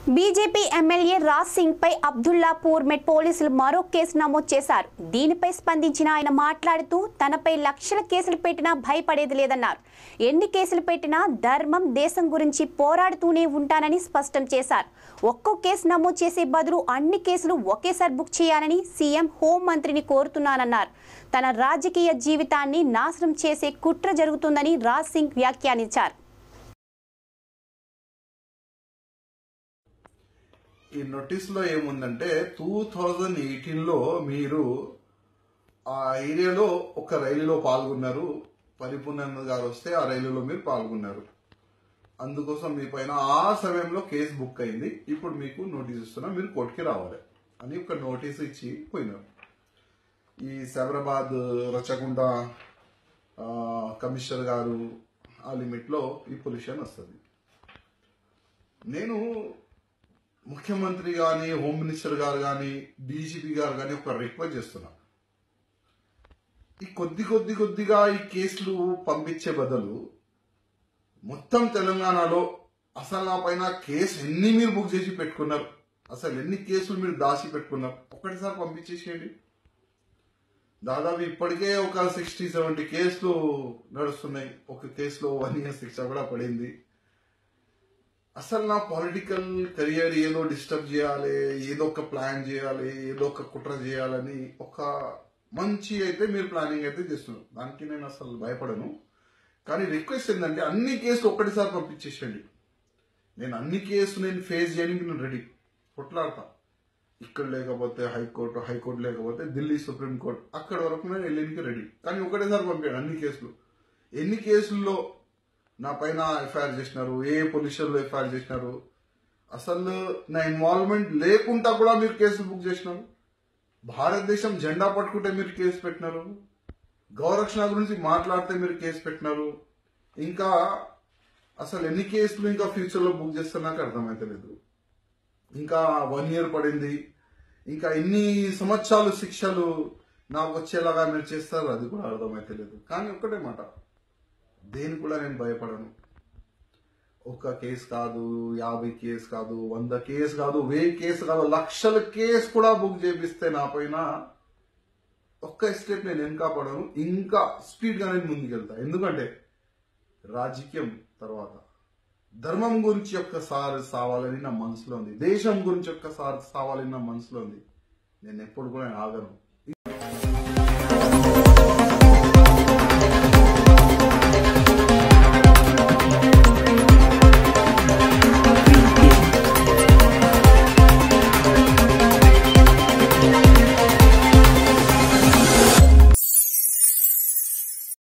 BJP MLA Raj Singh పై అబ్దుల్లాపూర్ మెట్ పోలీసులు మరో కేసు నమోదు చేశారు దీనిపై స్పందించిన ఆయన మాట్లాడుతూ తనపై లక్షల కేసులు పెట్టినా భయపడేది లేదన్నారు ఎన్ని కేసులు పెట్టినా ధర్మం దేశం గురించి పోరాడుతూనే ఉంటానని స్పష్టం చేశారు ఒక్కో కేసు నమోదు చేసే బదులు అన్ని కేసులు ఒకేసారి బుక్ చేయాలని సీఎం హోంమంత్రిని కోరుతున్నానన్నారు తన రాజకీయ జీవితాన్ని నాశనం చేసే కుట్ర జరుగుతుందని రాజ్ సింగ్ వ్యాఖ్యానించారు ఈ నోటీస్లో ఏముందంటే టూ థౌజండ్ ఎయిటీన్లో మీరు ఆ ఏరియాలో ఒక రైలులో పాల్గొన్నారు పరిపూర్ణానంద గారు వస్తే ఆ రైలులో మీరు పాల్గొన్నారు అందుకోసం మీ పైన ఆ సమయంలో కేసు బుక్ అయింది ఇప్పుడు మీకు నోటీస్ ఇస్తున్నా మీరు కోర్టుకి రావాలి అని ఒక నోటీస్ ఇచ్చి పోయినారు ఈ సైబరాబాద్ రచగుండ ఆ, కమిషనర్ గారు ఆ లిమిట్లో ఈ పొల్యూషన్ వస్తుంది నేను ముఖ్యమంత్రి కానీ హోమ్ మినిస్టర్ గారు కానీ డీజీపీ గారు కానీ ఒక రిక్వెస్ట్ చేస్తున్నా ఈ కొద్ది కొద్ది కొద్దిగా ఈ కేసులు పంపించే బదులు మొత్తం తెలంగాణలో అసలు నా పైన కేసు ఎన్ని మీరు బుక్ చేసి పెట్టుకున్నారు అసలు ఎన్ని కేసులు మీరు దాచి పెట్టుకున్నారు ఒక్కటిసారి పంపించేసేయండి దాదాపు ఇప్పటికే ఒక సిక్స్టీ సెవెంటీ కేసులు నడుస్తున్నాయి ఒక కేసులో వన్ ఇయర్ శిక్ష కూడా పడింది అసలు నా పొలిటికల్ కెరియర్ ఏదో డిస్టర్బ్ చేయాలి ఏదో ఒక ప్లాన్ చేయాలి ఏదో ఒక కుట్ర చేయాలని ఒక మంచి అయితే మీరు ప్లానింగ్ అయితే చేస్తున్నారు దానికి నేను అసలు భయపడను కానీ రిక్వెస్ట్ ఏంటంటే అన్ని కేసులు ఒక్కటిసారి పంపించేసేయండి నేను అన్ని కేసులు నేను ఫేస్ చేయడానికి నేను రెడీ కొట్లాడతా ఇక్కడ లేకపోతే హైకోర్టు హైకోర్టు లేకపోతే ఢిల్లీ సుప్రీంకోర్టు అక్కడ వరకు నేను వెళ్ళడానికి రెడీ కానీ ఒకటేసారి పంపించాను అన్ని కేసులు ఎన్ని కేసుల్లో నా పైన ఎఫ్ఐఆర్ చేసినారు ఏ పొజిషన్లో ఎఫ్ఐఆర్ చేసినారు అసలు నా ఇన్వాల్వ్మెంట్ లేకుండా కూడా మీరు కేసులు బుక్ చేసినారు భారతదేశం జెండా పట్టుకుంటే మీరు కేసు పెట్టినారు గౌరక్షణ గురించి మాట్లాడితే మీరు కేసు పెట్టినారు ఇంకా అసలు ఎన్ని కేసులు ఇంకా ఫ్యూచర్లో బుక్ చేస్తే నాకు అర్థమైతలేదు ఇంకా వన్ ఇయర్ పడింది ఇంకా ఎన్ని సంవత్సరాలు శిక్షలు నాకు వచ్చేలాగా మీరు చేస్తారు అది కూడా అర్థమైతలేదు కానీ ఒక్కటే మాట దేని కూడా నేను భయపడను ఒక కేసు కాదు యాభై కేసు కాదు వంద కేసు కాదు వెయ్యి కేసు కాదు లక్షల కేసు కూడా బుక్ చేపిస్తే నా పైన ఒక్క స్టెప్ నేను వెనక పడను ఇంకా స్పీడ్ గా నేను ముందుకెళ్తా ఎందుకంటే రాజకీయం తర్వాత ధర్మం గురించి ఒక్కసారి సావాలని నా మనసులో ఉంది దేశం గురించి ఒక్కసారి సావాలని నా మనసులో ఉంది నేను ఎప్పుడు కూడా ఆగను